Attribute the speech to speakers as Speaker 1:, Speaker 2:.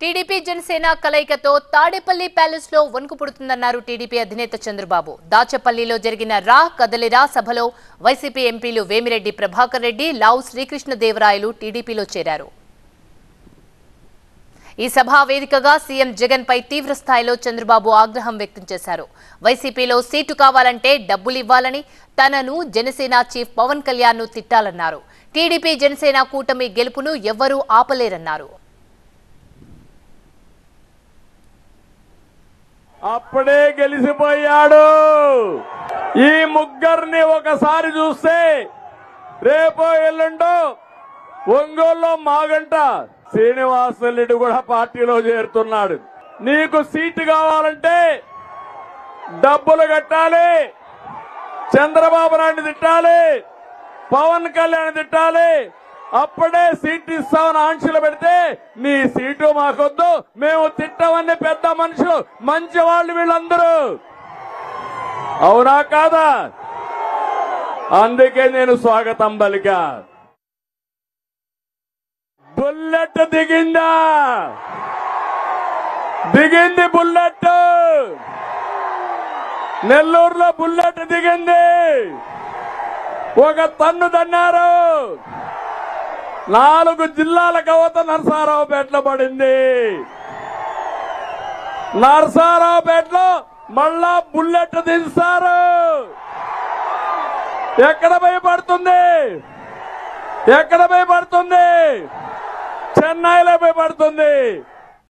Speaker 1: TDP Janasena కలయికతో Tadepalli palace లో వణుకు పుడుతుందన్నారు టీడీపీ అధినేత చంద్రబాబు దాచపల్లిలో జరిగిన రా కదలిరా సభలో వైసీపీ ఎంపీలు వేమిరెడ్డి ప్రభాకర్ రెడ్డి లావు శ్రీకృష్ణదేవరాయలు టీడీపీలో చేరారు ఈ సభా వేదికగా సీఎం జగన్ పై తీవ్ర స్థాయిలో చంద్రబాబు ఆగ్రహం వ్యక్తం చేశారు వైసీపీలో సీటు కావాలంటే డబ్బులు ఇవ్వాలని తనను జనసేన చీఫ్ పవన్ కళ్యాణ్ ను తిట్టాలన్నారు టీడీపీ జనసేన కూటమి గెలుపును ఎవ్వరూ ఆపలేరన్నారు
Speaker 2: అప్పుడే గెలిచిపోయాడు ఈ ముగ్గురిని ఒకసారి చూస్తే రేపో ఎల్లుండో ఒంగోలులో మాగంట శ్రీనివాసరెడ్డి కూడా పార్టీలో చేరుతున్నాడు నీకు సీటు కావాలంటే డబ్బులు కట్టాలి చంద్రబాబు నాయుడు తిట్టాలి పవన్ కళ్యాణ్ తిట్టాలి అప్పుడే సీట్ ఇస్తామని ఆంక్షలు పెడితే నీ సీటు మాకొద్దు మేము తిట్టమని పెద్ద మనుషులు మంచి వాళ్ళు వీళ్ళందరూ అవునా కాదా అందుకే నేను స్వాగతం పలికా బుల్లెట్ దిగిందా దిగింది బుల్లెట్ నెల్లూరులో బుల్లెట్ దిగింది ఒక తన్ను తన్నారు నాలుగు జిల్లాల కవత నరసారావుపేటలో పడింది నరసారావుపేటలో మళ్ళా బుల్లెట్ దించారు ఎక్కడ భయపడుతుంది ఎక్కడ భయపడుతుంది చెన్నైలో భయపడుతుంది